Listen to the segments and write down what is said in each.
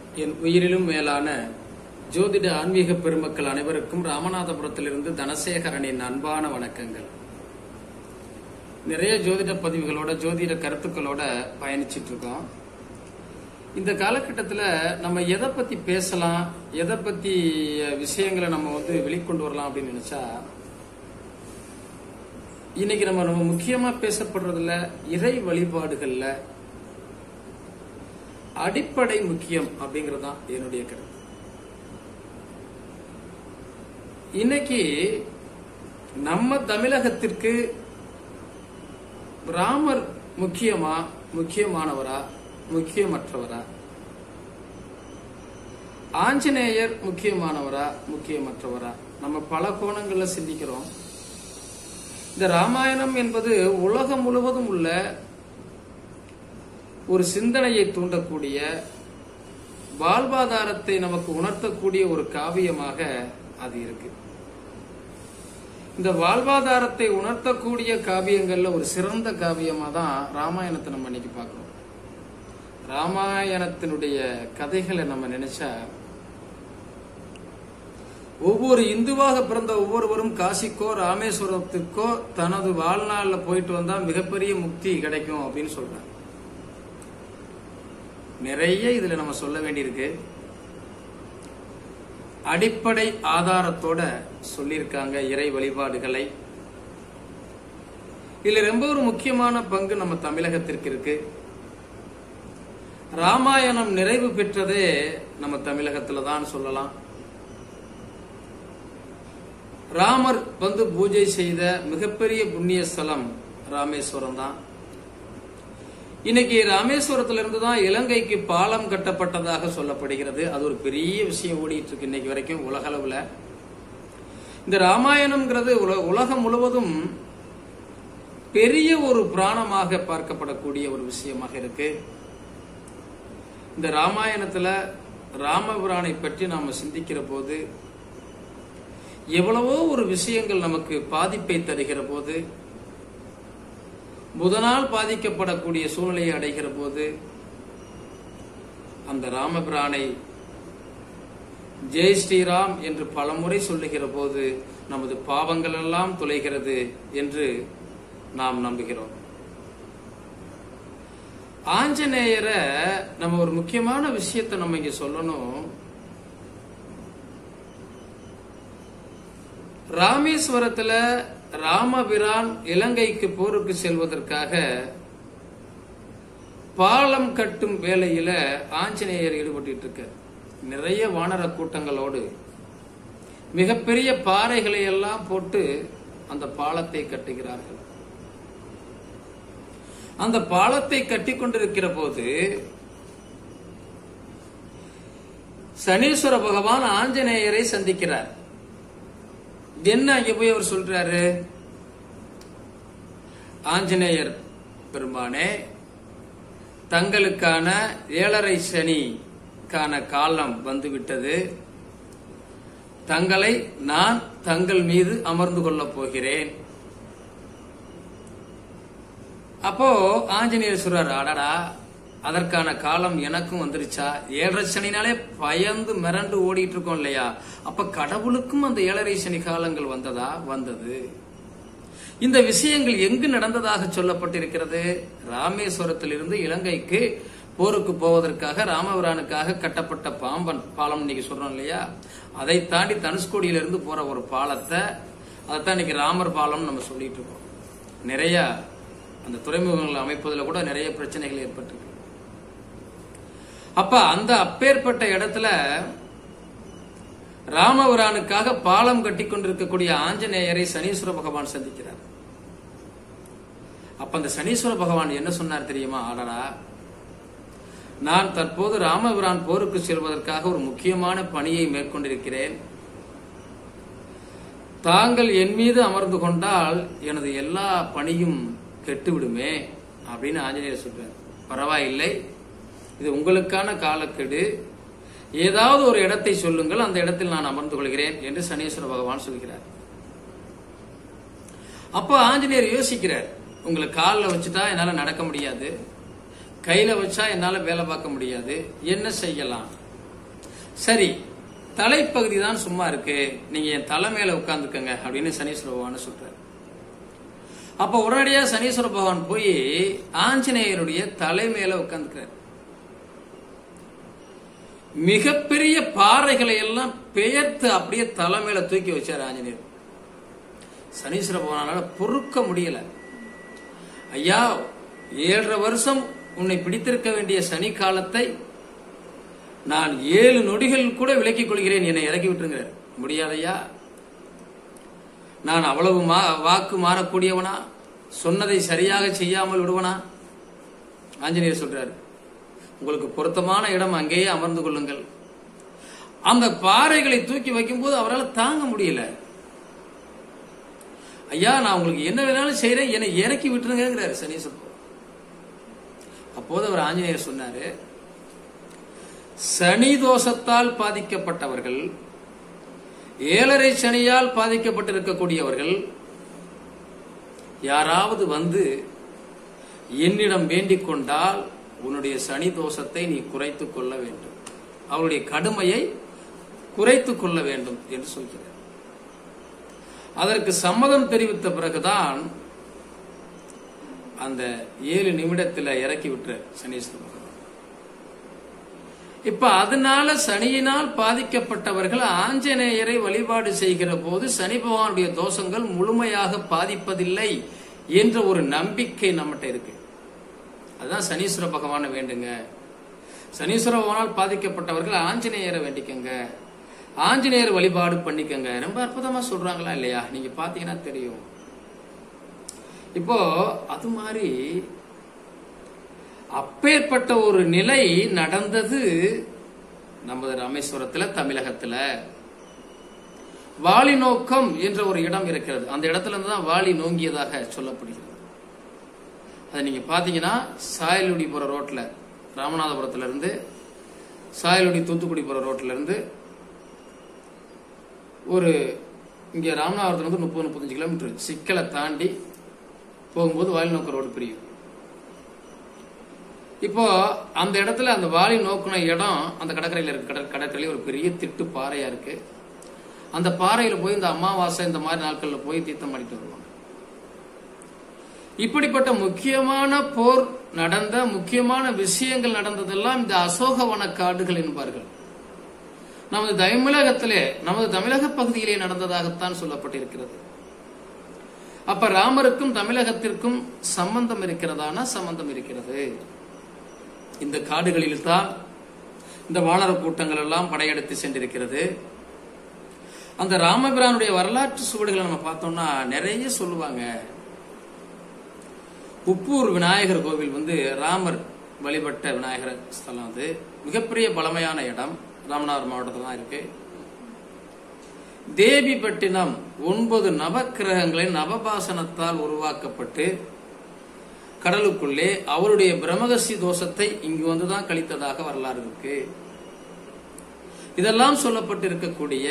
என் உயிரிலும் மேலான ஜோதிட ஆன்மீக பெருமக்கள் அனைவருக்கும் ராமநாதபுரத்திலிருந்து தனசேகரனின் அன்பான வணக்கங்கள் நிறைய ஜோதிட பதிவுகளோட ஜோதிட கருத்துக்களோட பயணிச்சிட்டு இருக்கோம் இந்த காலகட்டத்தில் நம்ம எதை பத்தி பேசலாம் எதை பத்தி விஷயங்களை நம்ம வந்து வெளிக்கொண்டு வரலாம் அப்படின்னு நினைச்சா இன்னைக்கு நம்ம நம்ம முக்கியமா பேசப்படுறதுல இறை வழிபாடுகள்ல அடிப்படை முக்கியம் அப்படிங்கிறது தான் என்னுடைய கருத்து இன்னைக்கு நம்ம தமிழகத்திற்கு ராமர் முக்கியமா முக்கியமானவரா முக்கியமற்றவரா ஆஞ்சநேயர் முக்கியமானவரா முக்கியமற்றவரா நம்ம பல கோணங்கள்ல சிந்திக்கிறோம் இந்த ராமாயணம் என்பது உலகம் முழுவதும் உள்ள ஒரு சிந்தனையை தூண்டக்கூடிய வாழ்வாதாரத்தை நமக்கு உணர்த்தக்கூடிய ஒரு காவியமாக அது இருக்கு இந்த வாழ்வாதாரத்தை உணர்த்தக்கூடிய காவியங்கள்ல ஒரு சிறந்த காவியமா தான் ராமாயணத்தை நம்ம இன்னைக்கு பார்க்கிறோம் ராமாயணத்தினுடைய கதைகளை நம்ம நினைச்சா ஒவ்வொரு இந்துவாக பிறந்த ஒவ்வொருவரும் காசிக்கோ ராமேஸ்வரத்துக்கோ தனது வாழ்நாள்ல போயிட்டு வந்தா மிகப்பெரிய முக்தி கிடைக்கும் அப்படின்னு சொல்றாங்க நிறைய இதுல நம்ம சொல்ல வேண்டியிருக்கு அடிப்படை ஆதாரத்தோட சொல்லியிருக்காங்க இறை வழிபாடுகளை இதுல ரொம்ப ஒரு முக்கியமான பங்கு நம்ம தமிழகத்திற்கு இருக்கு ராமாயணம் நிறைவு பெற்றதே நம்ம தமிழகத்துல தான் சொல்லலாம் ராமர் வந்து பூஜை செய்த மிகப்பெரிய புண்ணிய ஸ்தலம் ராமேஸ்வரம் தான் இன்னைக்கு ராமேஸ்வரத்துல இருந்து தான் இலங்கைக்கு பாலம் கட்டப்பட்டதாக சொல்லப்படுகிறது அது ஒரு பெரிய விஷயம் ஓடிட்டு இருக்கு இன்னைக்கு வரைக்கும் உலக அளவுல இந்த ராமாயணம்ங்கிறது உல- உலகம் முழுவதும் பெரிய ஒரு புராணமாக பார்க்கப்படக்கூடிய ஒரு விஷயமாக இருக்கு இந்த ராமாயணத்துல ராமபுரானை பற்றி நாம சிந்திக்கிற போது எவ்வளவோ ஒரு விஷயங்கள் நமக்கு பாதிப்பை தருகிற போது புதனால் பாதிக்கப்படக்கூடிய சூழ்நிலையை அடைகிற போது அந்த ராமபிரானை ஜெய் ஸ்ரீராம் என்று பலமுறை சொல்லுகிற போது நமது பாவங்கள் எல்லாம் துளைகிறது என்று நாம் நம்புகிறோம் ஆஞ்சநேயரை நம்ம ஒரு முக்கியமான விஷயத்தை நம்ம இங்க சொல்லணும் ராமேஸ்வரத்துல ராமபிரான் இலங்கைக்கு போருக்கு செல்வதற்காக பாலம் கட்டும் வேலையில ஆஞ்சநேயர் ஈடுபட்டு இருக்கார் நிறைய வானர கூட்டங்களோடு மிகப்பெரிய பாறைகளை எல்லாம் போட்டு அந்த பாலத்தை கட்டுகிறார்கள் அந்த பாலத்தை கட்டி கொண்டிருக்கிற போது சனீஸ்வர பகவான் ஆஞ்சநேயரை சந்திக்கிறார் என்ன அங்க போய் அவர் சொல்றாரு ஆஞ்சநேயர் பெருமானே தங்களுக்கான ஏழரை சனிக்கான காலம் வந்துவிட்டது தங்களை நான் தங்கள் மீது அமர்ந்து கொள்ளப் போகிறேன் அப்போ ஆஞ்சநேயர் சொல்றாரு அடடா அதற்கான காலம் எனக்கும் வந்துருச்சா ஏழரை சனினாலே பயந்து மிரண்டு ஓடிட்டு இருக்கோம் இல்லையா அப்ப கடவுளுக்கும் அந்த ஏழரை சனி காலங்கள் வந்ததா வந்தது இந்த விஷயங்கள் எங்கு நடந்ததாக சொல்லப்பட்டிருக்கிறது ராமேஸ்வரத்திலிருந்து இலங்கைக்கு போருக்கு போவதற்காக ராமபிரானுக்காக கட்டப்பட்ட பாம்பன் பாலம் இன்னைக்கு சொல்றோம் இல்லையா அதை தாண்டி தனுஷ்கோடியிலிருந்து போற ஒரு பாலத்தை அதைத்தான் இன்னைக்கு ராமர் பாலம் நம்ம சொல்லிட்டு இருக்கோம் நிறைய அந்த துறைமுகங்கள் அமைப்பதில் கூட நிறைய பிரச்சனைகள் ஏற்பட்டிருக்கு அப்ப அந்த அப்பேற்பட்ட இடத்துல ராமபிரானுக்காக பாலம் கட்டி கொண்டிருக்கக்கூடிய ஆஞ்சநேயரை சனீஸ்வர பகவான் சந்திக்கிறார் அப்ப அந்த சனீஸ்வர பகவான் என்ன சொன்னார் தெரியுமா ஆடடா நான் தற்போது ராமபிரான் போருக்கு செல்வதற்காக ஒரு முக்கியமான பணியை மேற்கொண்டிருக்கிறேன் தாங்கள் என் மீது அமர்ந்து கொண்டால் எனது எல்லா பணியும் கெட்டுவிடுமே அப்படின்னு ஆஞ்சநேயர் சொல்றார் பரவாயில்லை இது உங்களுக்கான காலக்கெடு ஏதாவது ஒரு இடத்தை சொல்லுங்கள் அந்த இடத்தில் நான் அமர்ந்து கொள்கிறேன் என்று சனீஸ்வர பகவான் சொல்கிறார் அப்ப ஆஞ்சநேயர் யோசிக்கிறார் உங்களை காலில் வச்சுட்டா என்னால நடக்க முடியாது கையில வச்சா என்னால வேலை பார்க்க முடியாது என்ன செய்யலாம் சரி தலைப்பகுதி தான் சும்மா இருக்கு நீங்க என் தலை மேல உட்கார்ந்துக்கங்க அப்படின்னு சனீஸ்வர பகவான் சொல்றாரு அப்ப உடனடியா சனீஸ்வர பகவான் போய் ஆஞ்சநேயருடைய தலை மேல உட்கார்ந்துக்கிறார் மிகப்பெரிய பாறைகளை எல்லாம் பெயர்த்து அப்படியே தலை மேல தூக்கி வச்சார் ஆஞ்சநேயர் சனீஸ்வர பகவானால பொறுக்க முடியல ஐயா ஏழரை வருஷம் உன்னை பிடித்திருக்க வேண்டிய சனி காலத்தை நான் ஏழு நொடிகள் கூட விலக்கிக் கொள்கிறேன் என்னை இறக்கி விட்டுருங்கிறார் முடியாதையா நான் அவ்வளவு மா- வாக்கு மாறக்கூடியவனா சொன்னதை சரியாக செய்யாமல் விடுவனா ஆஞ்சநேயர் சொல்றாரு உங்களுக்கு பொருத்தமான இடம் அங்கேயே அமர்ந்து கொள்ளுங்கள் அந்த பாறைகளை தூக்கி வைக்கும்போது அவரால் தாங்க முடியல ஐயா நான் உங்களுக்கு என்ன வேணாலும் செய்யறேன் என்னை இறக்கி விட்டுருங்கிறாரு சனீஸ்வரன் அப்போது அவர் ஆஞ்சநேயர் சொன்னாரு சனி தோஷத்தால் பாதிக்கப்பட்டவர்கள் ஏழரை சனியால் பாதிக்கப்பட்டிருக்கக்கூடியவர்கள் யாராவது வந்து என்னிடம் வேண்டிக் கொண்டால் உன்னுடைய சனி தோஷத்தை நீ குறைத்துக் கொள்ள வேண்டும் அவருடைய கடுமையை குறைத்துக் கொள்ள வேண்டும் என்று சொல்கிறார் அதற்கு சம்மதம் தெரிவித்த பிறகுதான் அந்த ஏழு நிமிடத்துல இறக்கி விட்டுறார் சனீஸ்வர பகவான் இப்ப அதனால சனியினால் பாதிக்கப்பட்டவர்கள் ஆஞ்சநேயரை வழிபாடு செய்கிற போது சனி பகவானுடைய தோஷங்கள் முழுமையாக பாதிப்பதில்லை என்ற ஒரு நம்பிக்கை நம்மகிட்ட இருக்கு அதுதான் சனீஸ்வர பகவானை வேண்டுங்க சனீஸ்வர பகவானால் பாதிக்கப்பட்டவர்கள் ஆஞ்சநேயரை வேண்டிக்கங்க ஆஞ்சநேயர் வழிபாடு பண்ணிக்கங்க ரொம்ப அற்புதமா சொல்றாங்களா இல்லையா நீங்க பாத்தீங்கன்னா தெரியும் இப்போ அது மாதிரி அப்பேற்பட்ட ஒரு நிலை நடந்தது நமது ராமேஸ்வரத்துல தமிழகத்துல வாலி நோக்கம் என்ற ஒரு இடம் இருக்கிறது அந்த இடத்துல இருந்து தான் வாலி நோங்கியதாக சொல்லப்படுகிறது அதை நீங்க பாத்தீங்கன்னா சாயலுடி போற ரோட்ல ராமநாதபுரத்துல இருந்து சாயலுடி தூத்துக்குடி போற ரோட்ல இருந்து ஒரு இங்க ராமநாதபுரத்துல இருந்து முப்பது முப்பத்தஞ்சு கிலோமீட்டர் சிக்கலை தாண்டி போகும்போது வாலி நோக்க ரோடு பிரியும் இப்போ அந்த இடத்துல அந்த வாலி நோக்குன இடம் அந்த கடற்கரையில இருக்கு கடற் கடற்கரையில ஒரு பெரிய திட்டு பாறையா இருக்கு அந்த பாறையில போய் இந்த அமாவாசை இந்த மாதிரி நாட்கள்ல போய் தீர்த்தம் பண்ணிட்டு வருவாங்க இப்படிப்பட்ட முக்கியமான போர் நடந்த முக்கியமான விஷயங்கள் நடந்ததெல்லாம் இந்த அசோகவன காடுகள் என்பார்கள் நமது தமிழகத்திலே நமது தமிழக பகுதியிலே நடந்ததாகத்தான் சொல்லப்பட்டிருக்கிறது அப்ப ராமருக்கும் தமிழகத்திற்கும் சம்பந்தம் இருக்கிறதானா சம்பந்தம் இருக்கிறது இந்த காடுகளில் தான் இந்த வானர கூட்டங்கள் எல்லாம் படையெடுத்து சென்றிருக்கிறது அந்த ராமபிரானுடைய வரலாற்று சுவடுகளை நம்ம பார்த்தோம்னா நிறைய சொல்லுவாங்க உப்பூர் விநாயகர் கோவில் வந்து ராமர் வழிபட்ட விநாயகர் ஸ்தலம் அது மிகப்பெரிய பழமையான இடம் ராமநாதபுரம் மாவட்டத்தில் தான் இருக்கு தேவிப்பட்டினம் ஒன்பது நவக்கிரகங்களின் நவபாசனத்தால் உருவாக்கப்பட்டு கடலுக்குள்ளே அவருடைய பிரம்மகசி தோஷத்தை இங்கு வந்துதான் கழித்ததாக வரலாறு இருக்கு இதெல்லாம் சொல்லப்பட்டு இருக்கக்கூடிய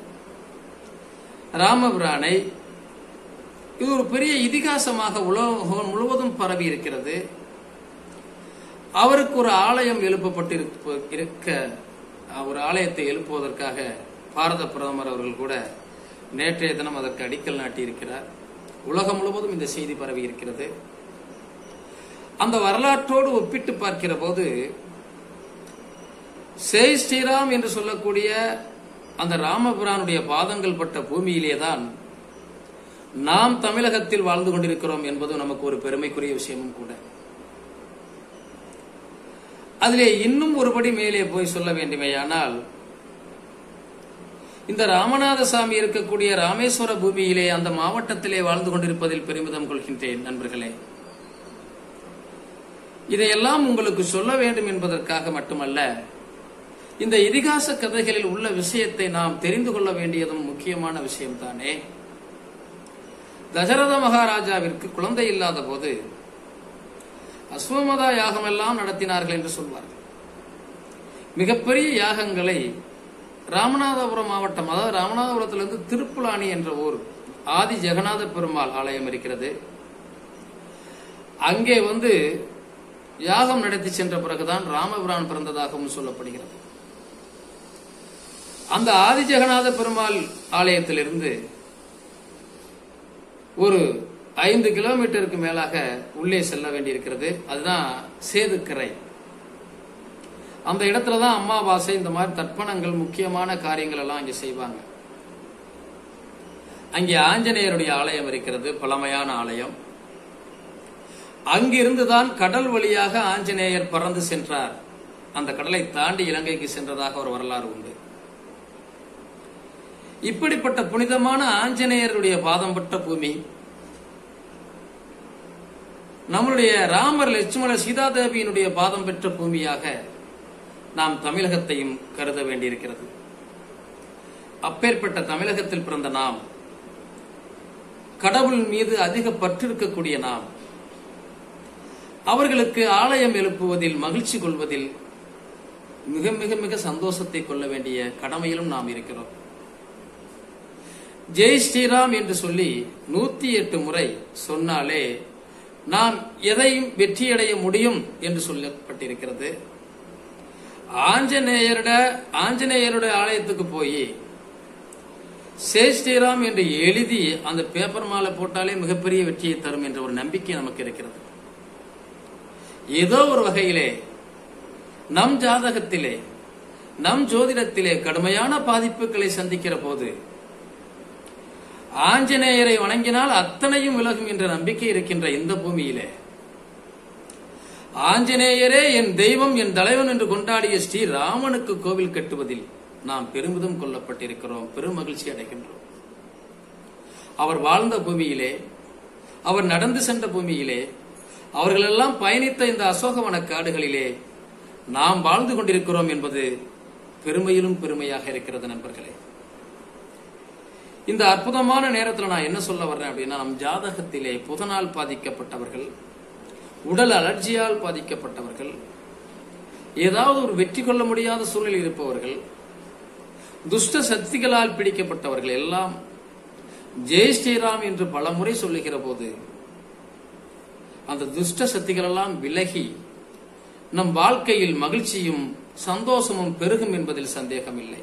ராமபிரானை இது ஒரு பெரிய இதிகாசமாக உலகம் முழுவதும் பரவி இருக்கிறது அவருக்கு ஒரு ஆலயம் எழுப்பப்பட்டு இருப்ப- இருக்க ஒரு ஆலயத்தை எழுப்புவதற்காக பாரத பிரதமர் அவர்கள் கூட நேற்றைய தினம் அதற்கு அடிக்கல் நாட்டியிருக்கிறார் உலகம் முழுவதும் இந்த செய்தி பரவி இருக்கிறது அந்த வரலாற்றோடு ஒப்பிட்டு பார்க்கிற போது சேய் ஸ்ரீராம் என்று சொல்லக்கூடிய அந்த ராமபிரானுடைய பாதங்கள் பட்ட பூமியிலே தான் நாம் தமிழகத்தில் வாழ்ந்து கொண்டிருக்கிறோம் என்பது நமக்கு ஒரு பெருமைக்குரிய விஷயமும் கூட அதிலே இன்னும் ஒருபடி மேலே போய் சொல்ல வேண்டுமேயானால் இந்த ராமநாதசாமி இருக்கக்கூடிய ராமேஸ்வர பூமியிலே அந்த மாவட்டத்திலே வாழ்ந்து கொண்டிருப்பதில் பெருமிதம் கொள்கின்றேன் நண்பர்களே இதையெல்லாம் உங்களுக்கு சொல்ல வேண்டும் என்பதற்காக மட்டுமல்ல இந்த இதிகாச கதைகளில் உள்ள விஷயத்தை நாம் தெரிந்து கொள்ள வேண்டியதும் முக்கியமான விஷயம்தானே தசரத மகாராஜாவிற்கு குழந்தை இல்லாத போது அஸ்வமதா யாகம் எல்லாம் நடத்தினார்கள் என்று சொல்வார்கள் மிகப்பெரிய யாகங்களை ராமநாதபுரம் மாவட்டம் அதாவது ராமநாதபுரத்திலிருந்து திருப்புலானி என்ற ஊர் ஆதி ஜெகநாத பெருமாள் ஆலயம் இருக்கிறது அங்கே வந்து யாகம் நடத்தி சென்ற பிறகுதான் ராமபிரான் பிறந்ததாகவும் சொல்லப்படுகிறது அந்த ஆதிஜெகநாத பெருமாள் ஆலயத்திலிருந்து ஒரு ஐந்து கிலோமீட்டருக்கு மேலாக உள்ளே செல்ல வேண்டியிருக்கிறது அதுதான் சேதுக்கரை அந்த இடத்துல தான் அமாவாசை இந்த மாதிரி தர்ப்பணங்கள் முக்கியமான காரியங்கள் எல்லாம் அங்கே செய்வாங்க அங்கே ஆஞ்சநேயருடைய ஆலயம் இருக்கிறது பழமையான ஆலயம் அங்கிருந்துதான் கடல் வழியாக ஆஞ்சநேயர் பறந்து சென்றார் அந்த கடலை தாண்டி இலங்கைக்கு சென்றதாக ஒரு வரலாறு உண்டு இப்படிப்பட்ட புனிதமான ஆஞ்சநேயருடைய பாதம் பட்ட பூமி நம்மளுடைய ராமர் லட்சுமண சீதாதேவியினுடைய பாதம் பெற்ற பூமியாக நாம் தமிழகத்தையும் கருத வேண்டியிருக்கிறது அப்பேற்பட்ட தமிழகத்தில் பிறந்த நாம் கடவுள் மீது அதிக பற்றிருக்கக்கூடிய நாம் அவர்களுக்கு ஆலயம் எழுப்புவதில் மகிழ்ச்சி கொள்வதில் மிக மிக மிக சந்தோஷத்தை கொள்ள வேண்டிய கடமையிலும் நாம் இருக்கிறோம் ஜெய் ஸ்ரீராம் என்று சொல்லி நூத்தி எட்டு முறை சொன்னாலே நாம் எதையும் வெற்றியடைய முடியும் என்று சொல்லப்பட்டிருக்கிறது ஆஞ்சநேயருட ஆஞ்சநேயருடைய ஆலயத்துக்கு போய் ஜெய் ஸ்ரீராம் என்று எழுதி அந்த பேப்பர் மாலை போட்டாலே மிகப்பெரிய வெற்றியை தரும் என்ற ஒரு நம்பிக்கை நமக்கு இருக்கிறது ஏதோ ஒரு வகையிலே நம் ஜாதகத்திலே நம் ஜோதிடத்திலே கடுமையான பாதிப்புகளை சந்திக்கிற போது ஆஞ்சநேயரை வணங்கினால் அத்தனையும் விலகும் என்ற நம்பிக்கை இருக்கின்ற இந்த பூமியிலே ஆஞ்சநேயரே என் தெய்வம் என் தலைவன் என்று கொண்டாடிய ஸ்ரீ ராமனுக்கு கோவில் கட்டுவதில் நாம் பெருமிதம் கொள்ளப்பட்டிருக்கிறோம் பெரும் மகிழ்ச்சி அடைகின்றோம் அவர் வாழ்ந்த பூமியிலே அவர் நடந்து சென்ற பூமியிலே அவர்களெல்லாம் பயணித்த இந்த அசோகவன காடுகளிலே நாம் வாழ்ந்து கொண்டிருக்கிறோம் என்பது பெருமையிலும் பெருமையாக இருக்கிறது நண்பர்களே இந்த அற்புதமான நேரத்தில் நான் என்ன சொல்ல வர்றேன் அப்படின்னா நம் ஜாதகத்திலே புதனால் பாதிக்கப்பட்டவர்கள் உடல் அலர்ஜியால் பாதிக்கப்பட்டவர்கள் ஏதாவது ஒரு வெற்றி கொள்ள முடியாத சூழ்நிலை இருப்பவர்கள் துஷ்ட சக்திகளால் பிடிக்கப்பட்டவர்கள் எல்லாம் ஜெய் ஸ்ரீராம் என்று பலமுறை சொல்லுகிற போது அந்த துஷ்ட சக்திகள் எல்லாம் விலகி நம் வாழ்க்கையில் மகிழ்ச்சியும் சந்தோஷமும் பெருகும் என்பதில் சந்தேகம் இல்லை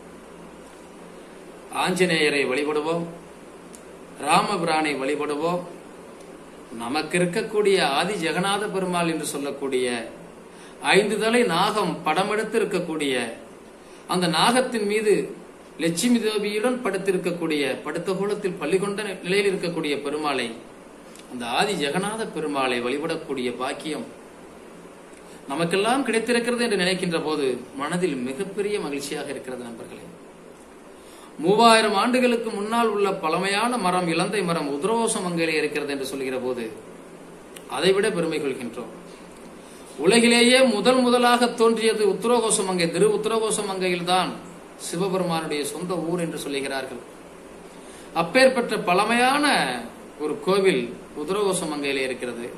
ஆஞ்சநேயரை வழிபடுவோம் ராமபிரானை வழிபடுவோம் நமக்கு இருக்கக்கூடிய ஆதி ஜெகநாத பெருமாள் என்று சொல்லக்கூடிய ஐந்து தலை நாகம் படமெடுத்து இருக்கக்கூடிய அந்த நாகத்தின் மீது லட்சுமி தேவியுடன் படுத்திருக்கக்கூடிய படுத்த கோலத்தில் பள்ளி கொண்ட நிலையில் இருக்கக்கூடிய பெருமாளை அந்த ஆதி ஜெகநாத பெருமாளை வழிபடக்கூடிய பாக்கியம் நமக்கெல்லாம் கிடைத்திருக்கிறது என்று நினைக்கின்ற போது மனதில் மிகப்பெரிய மகிழ்ச்சியாக இருக்கிறது நண்பர்களே மூவாயிரம் ஆண்டுகளுக்கு முன்னால் உள்ள பழமையான மரம் இலந்தை மரம் உத்ரோசம் மங்கையிலே இருக்கிறது என்று சொல்கிற போது அதைவிட பெருமை கொள்கின்றோம் உலகிலேயே முதல் முதலாக தோன்றியது உத்தரகோசமங்கை திரு உத்தரகோசமங்கையில் தான் சிவபெருமானுடைய சொந்த ஊர் என்று சொல்லுகிறார்கள் அப்பேற்பட்ட பழமையான ஒரு கோவில் உத்தரகோசமங்கையிலே இருக்கிறது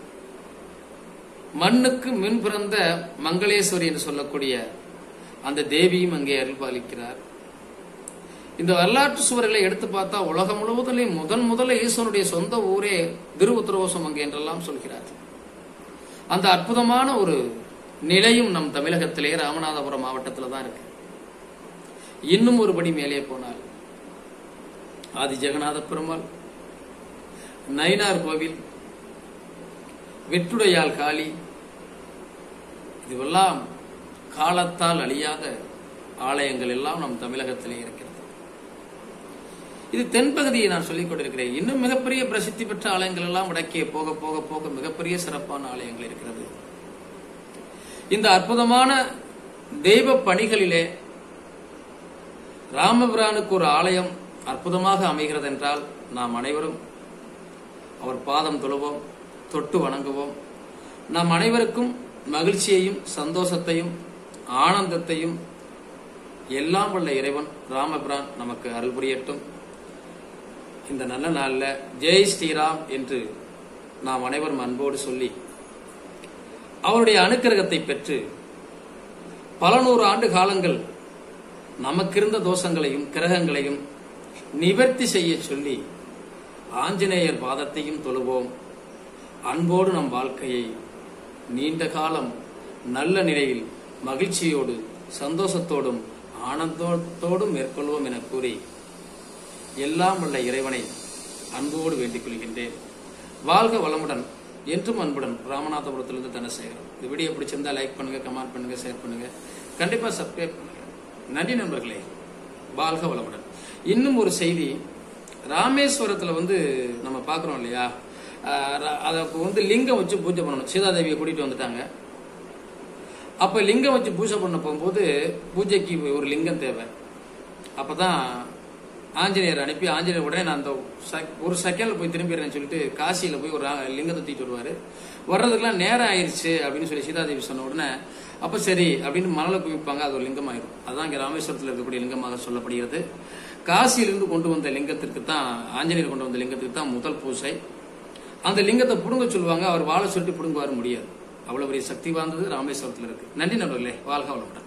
மண்ணுக்கு மின் பிறந்த மங்களேஸ்வரி என்று சொல்லக்கூடிய அந்த தேவியும் அங்கே அருள்பாலிக்கிறார் இந்த வரலாற்று சுவர்களை எடுத்து பார்த்தா உலகம் முழுவதிலும் முதன் முதல்ல ஈஸ்வனுடைய சொந்த ஊரே திரு உத்தரகோசம் அங்கே என்றெல்லாம் சொல்கிறார் அந்த அற்புதமான ஒரு நிலையும் நம் தமிழகத்திலே ராமநாதபுரம் மாவட்டத்தில் தான் இருக்கு இன்னும் ஒரு படி மேலே போனால் ஆதி ஜெகநாத பெருமாள் நயினார் கோவில் வெற்றுடையால் காளி இதுவெல்லாம் காலத்தால் அழியாத ஆலயங்கள் எல்லாம் நம் தமிழகத்திலே இருக்கிறது இது தென்பகுதியை நான் சொல்லிக் கொண்டிருக்கிறேன் இன்னும் மிகப்பெரிய பிரசித்தி பெற்ற ஆலயங்கள் எல்லாம் வடக்கே போக போக போக மிகப்பெரிய சிறப்பான ஆலயங்கள் இருக்கிறது இந்த அற்புதமான தெய்வ பணிகளிலே ராமபிரானுக்கு ஒரு ஆலயம் அற்புதமாக அமைகிறது என்றால் நாம் அனைவரும் அவர் பாதம் தொழுவோம் தொட்டு வணங்குவோம் நாம் அனைவருக்கும் மகிழ்ச்சியையும் சந்தோஷத்தையும் ஆனந்தத்தையும் எல்லாம் வல்ல இறைவன் ராமபிரான் நமக்கு அருள் புரியட்டும் இந்த நல்ல நாள்ல ஜெய் ஸ்ரீராம் என்று நாம் அனைவரும் அன்போடு சொல்லி அவருடைய அனுக்கிரகத்தை பெற்று பல நூறு ஆண்டு காலங்கள் நமக்கிருந்த தோஷங்களையும் கிரகங்களையும் நிவர்த்தி செய்ய சொல்லி ஆஞ்சநேயர் பாதத்தையும் தொழுவோம் அன்போடு நம் வாழ்க்கையை நீண்ட காலம் நல்ல நிலையில் மகிழ்ச்சியோடு சந்தோஷத்தோடும் ஆனந்தத்தோடு மேற்கொள்வோம் என கூறி எல்லாம் உள்ள இறைவனை அன்போடு வேண்டிக் கொள்கின்றேன் வாழ்க வளமுடன் என்றும் அன்புடன் ராமநாதபுரத்திலிருந்து தனசேகரன் இந்த வீடியோ பிடிச்சிருந்தா லைக் பண்ணுங்க கமெண்ட் பண்ணுங்க ஷேர் பண்ணுங்க கண்டிப்பா சப்ஸ்கிரைப் பண்ணுங்க நன்றி நண்பர்களே வாழ்க வளமுடன் இன்னும் ஒரு செய்தி ராமேஸ்வரத்துல வந்து நம்ம பார்க்குறோம் இல்லையா ஆஹ் ர- அதுக்கு வந்து லிங்கம் வச்சு பூஜை பண்ணணும் சீதாதேவியை கூட்டிட்டு வந்துட்டாங்க அப்ப லிங்கம் வச்சு பூஜை பண்ண போகும்போது பூஜைக்கு ஒரு லிங்கம் தேவை அப்பதான் ஆஞ்சநேயர் அனுப்பி ஆஞ்சநேயர் உடனே நான் அந்த செக்- ஒரு செகண்ட்ல போய் திரும்பிடுறேன்னு சொல்லிட்டு காசியில போய் ஒரு ஆ- லிங்கத்தை தூக்கிட்டு வருவாரு வர்றதுக்கெல்லாம் நேரம் ஆயிருச்சு அப்படின்னு சொல்லி சீதாதேவி சொன்ன உடனே அப்ப சரி அப்படின்னு மணலை குவிப்பாங்க அது ஒரு லிங்கம் ஆயிரும் அதான் இங்க ராமேஸ்வரத்தில் இருக்கக்கூடிய லிங்கமாக சொல்லப்படுகிறது காசியிலிருந்து கொண்டு வந்த லிங்கத்திற்கு தான் ஆஞ்சநேயர் கொண்டு வந்த லிங்கத்திற்கு தான் முதல் பூஜை அந்த லிங்கத்தை புடுங்க சொல்லுவாங்க அவர் வாழ சொல்லிட்டு புடுங்குவார் முடியாது அவ்வளவு பெரிய சக்தி வாய்ந்தது ராமேஸ்வரத்தில் இருக்கு நன்றி நண்பர்களே வாழ்க வளமுடன்